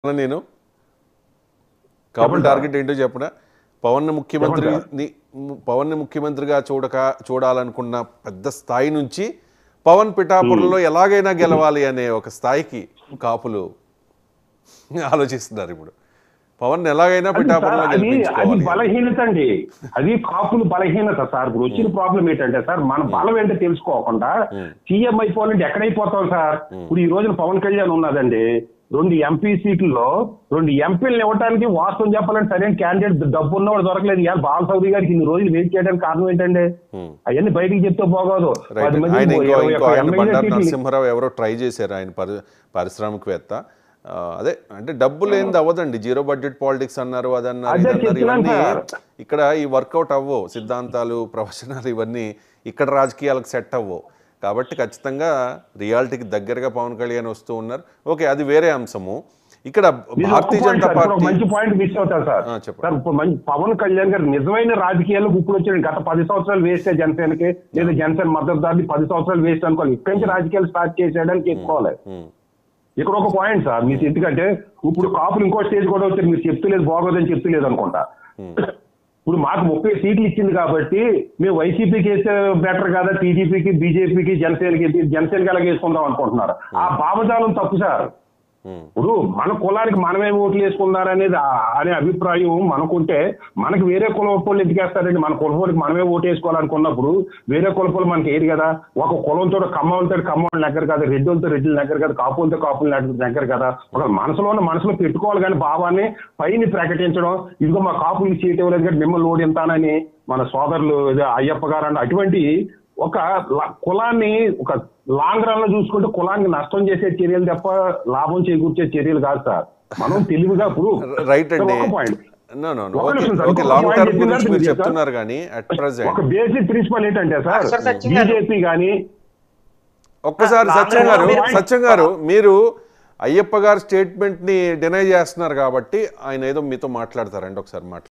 అన్నా నేను కాపుల చెప్పండి టార్గెట్ ఏంటో చెప్పనా పవన్ ముఖ్యమంత్రిని పవన్ ముఖ్యమంత్రిగా చూడక చూడాలనుకున్న పెద్ద స్థాయి నుంచి పవన్ పిఠాపురంలో ఎలాగైనా గెలవాలి అనే ఒక స్థాయికి కాపులు ఆలోచిస్తున్నారు ఇప్పుడు పవన్ ఎలాగైనా అది పిఠాపురంలో సార్, అది అది గెలిపించుకోవాలి బలహీనత అండి అది కాపులు బలహీనత సార్ ఇప్పుడు వచ్చిన ప్రాబ్లం ఏంటంటే సార్ మన బలం ఏంటో తెలుసుకోకుండా సీఎం అయిపోవాలంటే ఎక్కడైపోతాం సార్ ఇప్పుడు ఈ రోజున పవన్ కళ్యాణ్ ఉన్నదండి రెండు ఎంపీ సీట్లలో రెండు ఎంపీలను ఇవ్వడానికి వాస్తవం చెప్పాలంటే సరైన క్యాండిడేట్ డబ్బు ఉన్నవాడు దొరకలేదు ఇవాళ బాల సౌదరి గారికి ఇన్ని రోజులు వెయిట్ చేయడానికి కారణం ఏంటంటే Hmm. అవన్నీ బయటికి చెప్తే బాగోదు రైట్ పది మంది ఆయన ఇంకో ఇరవై ఇంకో ఒక్క ఆయన ఎమ్మెల్యే బండారు సీట్లు నరసింహారావు ఎవరో ట్రై చేశారు ఆయన పరి పారిశ్రామికవేత్త ఆ, అదే అంటే డబ్బు లేనిది అవ్వదండి జీరో బడ్జెట్ పాలిటిక్స్ అన్నారు అది అన్నారు అదే ఇది అన్నారు చెప్తున్నాను ఇవన్నీ సార్. ఇక్కడ ఈ వర్కౌట్ అవ్వవు సిద్ధాంతాలు ప్రవచనాలు ఇవన్నీ ఇక్కడ రాజకీయాలకు సెట్ అవ్వవు కాబట్టి ఖచ్చితంగా రియాలిటీకి దగ్గరగా పవన్ కళ్యాణ్ వస్తూ ఉన్నారు ఓకే అది వేరే అంశము ఇక్కడ మీరు ఒక్క భారతీయ point జనతా సార్, ఇప్పుడు ఒక పార్టీ మంచి పాయింట్ మిస్ అవుతారు సార్ ఆ, చెప్పండి. సార్ ఇప్పుడు మంచి పవన్ కళ్యాణ్ గారు నిజమైన రాజకీయాలకు ఇప్పుడు వచ్చాడు గత పది సంవత్సరాలు వేస్ట్ జనసేనకి లేదా జనసేన మద్దతుదారులు పది సంవత్సరాలు వేస్ట్ అనుకోవాలి ఇక్కడి నుంచి రాజకీయాలు స్టార్ట్ చేసేయడానికి ఎక్కువాలి ఉమ్, ఇక్కడ ఒక పాయింట్ సార్ మీరు ఎందుకంటే ఇప్పుడు కాపులు ఇంకో స్టేజ్ కూడా వచ్చారు మీరు చెప్తలేదు బాగోదని చెప్తలేదు అనుకుంటా ఇప్పుడు మాకు ముప్పై సీట్లు ఇచ్చింది కాబట్టి మేము వైసీపీకి వేస్తే బెటర్ కదా టీడీపీకి బీజేపీకి జనసేనకి జనసేనకి అలాగే వేసుకుందాం అనుకుంటున్నారు ఆ భావజాలం తప్పు సార్ ఉమ్, ఇప్పుడు మన కులానికి మనమే ఓట్లు వేసుకున్నారనేది ఆ- అనే అభిప్రాయం మనకుంటే మనకి వేరే కులపోళ్ళు ఎందుకు వేస్తారండి మన కులపోళ్ళకి మనమే ఓటు వేసుకోవాలనుకున్నప్పుడు వేరే కులపోలు మనకి ఏది కదా ఒక కులంతో కమ్మలతో కమ్మలు దగ్గర కదా రెడ్డులతో రెడ్డిల దగ్గర కదా కాపులతో కాపుల దగ్గర కదా ఒక మనసులో ఉన్న మనసులో పెట్టుకోవాలి కానీ భావాన్ని పైని ప్రకటించడం ఇదిగో మా కాపులకి సీట్ ఇవ్వలేదు కానీ మిమ్మల్ని ఓడింతానని మన సోదరులు ఇదే అయ్యప్ప గారు అంటే అటువంటి ఒక ల- కులాన్ని ఒక లాంగ్ రన్ లో చూసుకుంటే కులానికి నష్టం చేసే చర్యలు తప్ప లాభం చేకూర్చే చర్యలు కాదు సార్ మనం తెలివిగా ఇప్పుడు రైట్ అండి ఒక పాయింట్ నో నో ఒక ఓకే నిమిషం సార్, ఓకే ఇంకొక లాంగ్ point టర్మ్ చెప్తున్నారు గురించి మీరు మీరు చెప్తున్నారు కానీ అట్ ప్రెసెంట్ ఒక బేసిక్ ప్రిన్సిపల్ ఏంటంటే sir sir, Satyam garu. BJP కానీ ఒక్కసారి లాంగ్ సత్యం రన్లో గారు మీరు- సత్యం గారు మీరు అయ్యప్ప గారి స్టేట్మెంట్ ని డినై చేస్తున్నారు కాబట్టి ఆయన ఏదో మీతో మాట్లాడతారండి ఒకసారి మాట్లాడు